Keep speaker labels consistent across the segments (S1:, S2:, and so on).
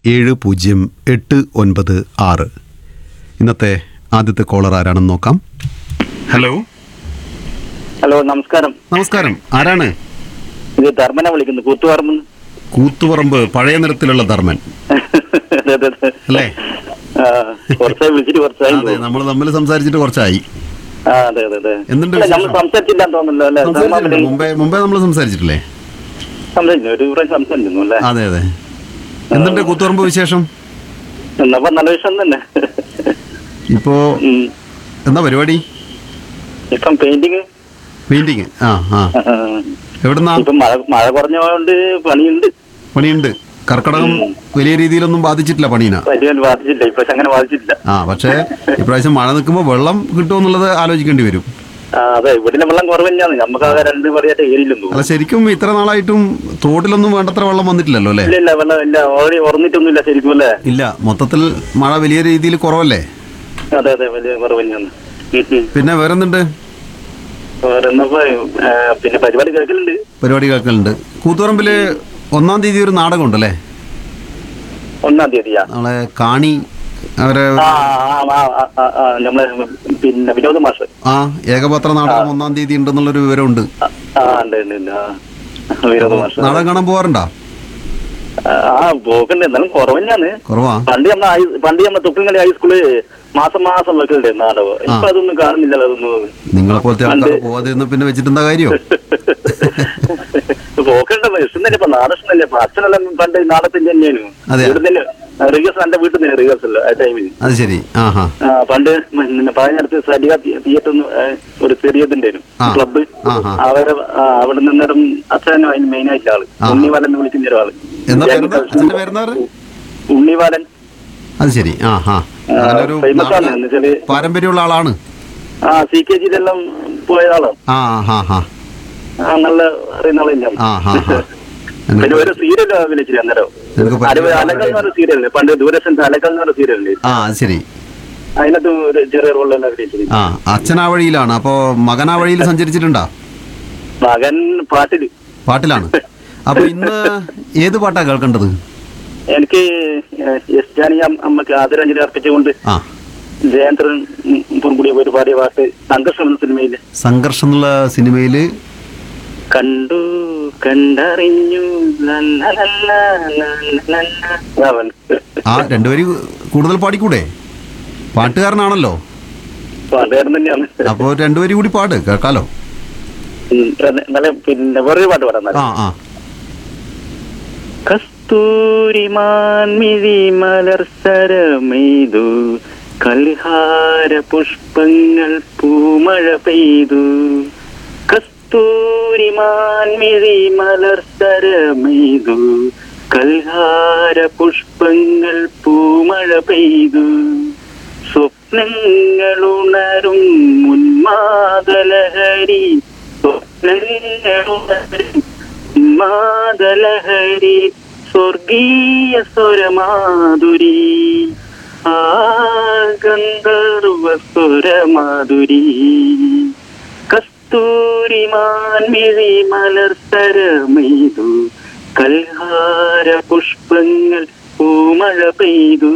S1: ഏഴ് പൂജ്യം എട്ട് ഒൻപത് ആറ് ഇന്നത്തെ ആദ്യത്തെ കോളർ ആരാണെന്ന് നോക്കാം ഹലോ
S2: ഹലോ നമസ്കാരം
S1: നമസ്കാരം ആരാണ്
S2: ഇത് ധർമ്മനെ വിളിക്കുന്നു കൂത്തുപറമ്പ്
S1: കൂത്തുപറമ്പ് പഴയ നിറത്തിലുള്ള ധർമ്മൻ
S2: അതെ അതെ അതെ
S1: അല്ലേ
S2: ആ, കുറച്ചായി വിളിച്ചിട്ട് കുറച്ചായി
S1: അതെ നമ്മൾ തമ്മിൽ സംസാരിച്ചിട്ട് കുറച്ചായി
S2: ആ അതെ അതെ അതെ
S1: എന്തുണ്ട്
S2: അല്ല, നമ്മൾ
S1: വിശേഷം?
S2: സംസാരിച്ചില്ലാന്ന് തോന്നുന്നല്ലോ അല്ലേ
S1: സംസാരിച്ചിട്ടുണ്ട്
S2: ധർമ്മ
S1: മുമ്പേ മുമ്പേ നമ്മൾ സംസാരിച്ചിട്ടില്ലേ
S2: സംസാരിച്ചു ഒരു പ്രാവശ്യം സംസാരിക്കുന്നു അല്ലേ
S1: അതെ അതെ എന്തുണ്ട് കൂത്തുപറമ്പ് വിശേഷം
S2: എന്നപ്പോ നല്ല വിഷയം തന്നെ
S1: ഇപ്പോ
S2: ഉം.
S1: എന്താ പരിപാടി
S2: ഇപ്പം പെയിന്റിങ്
S1: പെയിന്റിങ് ആ ആ എവിടുന്നാ
S2: ഇപ്പം മഴ മഴ കുറഞ്ഞതുകൊണ്ട് പണിയുണ്ട്
S1: പണിയുണ്ട് കർക്കടകം വലിയ രീതിയിലൊന്നും ബാധിച്ചിട്ടില്ല പണീന
S2: വലിയ ബാധിച്ചില്ല ഇപ്പൊ അങ്ങനെ ബാധിച്ചിട്ടില്ല
S1: ആ പക്ഷേ ഇപ്രാവശ്യം മഴ നിൽക്കുമ്പോൾ വെള്ളം കിട്ടുമെന്നുള്ളത് ആലോചിക്കേണ്ടി വരും
S2: ആ അതെ ഇവിടെ വെള്ളം കുറവ് തന്നെയാണ് നമുക്ക് ആകെ രണ്ട് പറയായിട്ട് ഏരിയില്ലെന്ന്
S1: അല്ല
S2: തോന്നുന്നു
S1: ശരിക്കും ഇത്ര നാളായിട്ടും തോട്ടിലൊന്നും വേണ്ടത്ര വെള്ളം വന്നിട്ടില്ലല്ലോ അല്ലേ
S2: ഇല്ല ഇല്ല വെള്ളം ഇല്ല ഓൾറെഡി ഉറന്നിട്ടൊന്നുമില്ല ശരിക്കും അല്ലേ
S1: ഇല്ല മൊത്തത്തിൽ മഴ വലിയ രീതിയിൽ കുറവല്ലേ
S2: അതെ അതെ വലിയ കുറവ് തന്നെയാണ് ഉം, ഉം.
S1: പിന്നെ വേറെന്തുണ്ട്
S2: വേറെന്നപ്പോ ആ, പിന്നെ പരിപാടി കേൾക്കലുണ്ട്
S1: പരിപാടി കേൾക്കലുണ്ട് കൂത്തുപറമ്പില് ഒന്നാം തീയതി ഒരു നാടകം ഉണ്ടല്ലേ
S2: ഒന്നാം തീയതിയാ
S1: നമ്മളെ കാണി അവരെ
S2: ആ ആ, ആ, ആ, ആ, ആ, നമ്മളെ പിന്നെ വിനോദ മാഷ്
S1: ആ ഏകപത്ര നാടകം ഒന്നാം തീയതി ഉണ്ടെന്നുള്ളൊരു വിവരമുണ്ട്
S2: ആ, ആ ഉണ്ട് ഉണ്ട് ഉണ്ട് ആ വിനോദ മാഷ്
S1: നാടകം കാണാൻ പോകാറുണ്ടോ
S2: ആ ആ, പോക്കുണ്ട് എന്നാലും കുറവ് തന്നെയാണ്
S1: കുറവാ
S2: പണ്ട് നമ്മളെ ഹൈ- പണ്ട് നമ്മളെ തുപ്പുംകളി ഹൈസ്കൂള് മാസം മാസം വെക്കലുണ്ട് നാടകം ഇപ്പൊ അതൊന്നും കാണുന്നില്ലല്ലോ അതൊന്നും
S1: നിങ്ങളെ പോലത്തെ ആൾക്കാർ പോവാതെ ഇരുന്ന് പിന്നെ വെച്ചിട്ടെന്താ കാര്യം
S2: പോക്കണ്ട ഇഷ്ടം തന്നെ ഇപ്പൊ നാടകം ഇഷ്ടം തന്നെ ഇപ്പൊ അച്ഛനെല്ലാം പണ്ട് നാടകത്തിന്റെ തന്നെയാണ്
S1: അതെ.
S2: ഇവിടെ തന്നെ റിഹേഴ്സൽ എന്റെ വീട്ടിൽ തന്നെ റിഹേഴ്സൽ ആ ടൈമിൽ
S1: അത് ശരി ആ ഹാ
S2: ആ, പണ്ട് പിന്നെ പതിനടുത്ത് സരിക തിയേറ്റർ ഒരു ചെറിയതുണ്ടായിരുന്നു
S1: ആ.
S2: ക്ലബ്ബ്
S1: ആ, ആ.
S2: അവരെ ആ, അവിടെ നിന്നിടം അച്ഛനും അതിന് മെയിൻ ആയിട്ട് ആള്
S1: ആ.
S2: ഉണ്ണിവാലൻ എന്ന് വിളിക്കുന്ന ഒരാള്
S1: എന്താ പേരെന്താ അച്ഛന്റെ പേരെന്താ പറഞ്ഞത്?
S2: ഉണ്ണിവാലൻ
S1: അത് ശരി ആ ഹാ അങ്ങനെ ഒരു
S2: ഫേമസ് ആണ്
S1: നാടക
S2: എന്നുവെച്ചാല്
S1: പാരമ്പര്യമുള്ള ആളാണ്
S2: ആ സി കെ ജിയിലെല്ലാം പോയ ആളാണ്
S1: ആ ഹാ ഹാ
S2: ആ നല്ല അറിയുന്ന ആള് തന്നെയാണ്
S1: ആ ഹാ ഹാ
S2: പിന്നെ ഒരു സീരിയൽ അഭിനയിച്ചില്ല അന്നേരം
S1: നിനക്ക്
S2: അലകൾ
S1: പരിചയം
S2: അലകൾ എന്ന് പറഞ്ഞ സീരിയലില്ലേ പണ്ട് ദൂരസ്ഥ അലകൾ എന്ന് പറഞ്ഞ സീരിയലില്ലേ
S1: ആ അത് ശരി
S2: അതിനകത്ത് ഒരു ചെറിയ റോളെല്ലാം അഭിനയിച്ചത്
S1: ആ അച്ഛൻ ആ വഴിയിലാണ് അപ്പോ മകൻ ആ വഴിയിൽ സഞ്ചരിച്ചിട്ടുണ്ടോ
S2: മകൻ പാട്ടില്
S1: പാട്ടിലാണ് അപ്പൊ ഇന്ന് ഏത് പാട്ടാ കേൾക്കേണ്ടത്
S2: എനിക്ക് എസ് ജാനി അം- അമ്മക്ക് ആദരാഞ്ജലി അർപ്പിച്ചുകൊണ്ട്
S1: ആ
S2: ജയേന്ദ്രൻ പുറംകുടി ഒരു പാടിയ പാട്ട് സംഘർഷം എന്ന സിനിമയില്
S1: സംഘർഷം എന്നുള്ള സിനിമയില്
S2: കണ്ടു കണ്ടറിഞ്ഞു ലല്ലലല്ല, ലല്ലലല്ല. അവൻ.
S1: ആ രണ്ടുപേരും കൂടുതൽ പാടിക്കൂടെ പാട്ടുകാരനാണല്ലോ
S2: പാട്ടുകാരൻ തന്നെയാണ്
S1: അപ്പോ രണ്ടുപേരും കൂടി പാട് കേൾക്കാലോ
S2: ഉം, നല്ല പിന്നെ വേറൊരു പാട്ട് പാടാൻ
S1: ആ ആ
S2: കസ്തൂരിമാൻ മിഴി മലർസരമെയ്തു കൽഹാര പുഷ്പങ്ങൾ പൂമഴ പെയ്തു കസ്തൂരിമാൻ മിഴി മലർസരമെയ്തു കൽഹാര പുഷ്പങ്ങൾ പൂമഴ പെയ്തു സ്വപ്നങ്ങളുണരും ഉന്മാദലഹരി സ്വപ്നങ്ങളുണരും മാതലഹരി സ്വർഗീയ സ്വരമാധുരി ആ ഗന്ധർവ സ്വരമാധുരി കസ്തൂരിമാൻ മിഴി മലർത്തരമെയ്തു കൽഹാര പുഷ്പങ്ങൾ പൂമഴ പെയ്തു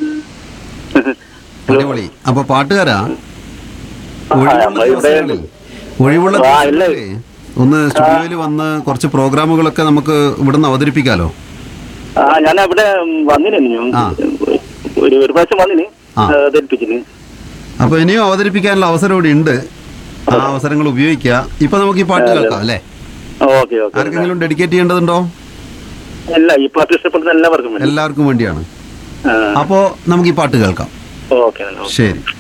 S1: അടിപൊളി അപ്പൊ പാട്ടുകാരാ
S2: ആ,
S1: ഒഴിവുള്ള
S2: നമ്മളിവിടെ-
S1: ദിവസങ്ങളിൽ ഒഴിവുള്ള
S2: ആ, ഇല്ല.
S1: ദിവസങ്ങളില് ഒന്ന് സ്റ്റുഡിയോയിൽ വന്ന് കുറച്ച് പ്രോഗ്രാമുകളൊക്കെ നമുക്ക് ഇവിടുന്ന് അവതരിപ്പിക്കാലോ
S2: ആ ഞാൻ അവിടെ വന്നിനു
S1: ആ.
S2: ഒരു ഒരു പ്രാവശ്യം വന്നിന്
S1: ആ.
S2: ധരിപ്പിച്ചിന്
S1: അപ്പൊ ഇനിയും അവതരിപ്പിക്കാനുള്ള അവസരം ഇവിടെ ഉണ്ട് ആ അവസരങ്ങൾ ഉപയോഗിക്കുക ഇപ്പൊ നമുക്ക് ഈ പാട്ട് കേൾക്കാം അല്ലേ
S2: ഓക്കെ ഓക്കെ
S1: ആർക്കെങ്കിലും ഡെഡിക്കേറ്റ് ചെയ്യേണ്ടതുണ്ടോ
S2: അല്ല ഈ പാട്ട് ഇഷ്ടപ്പെടുന്ന എല്ലാവർക്കും വേണ്ടി
S1: എല്ലാവർക്കും വേണ്ടിയാണ്
S2: ആ,
S1: അപ്പോ നമുക്ക് ഈ പാട്ട് കേൾക്കാം
S2: ഓക്കെ ഓക്കെ
S1: ശരി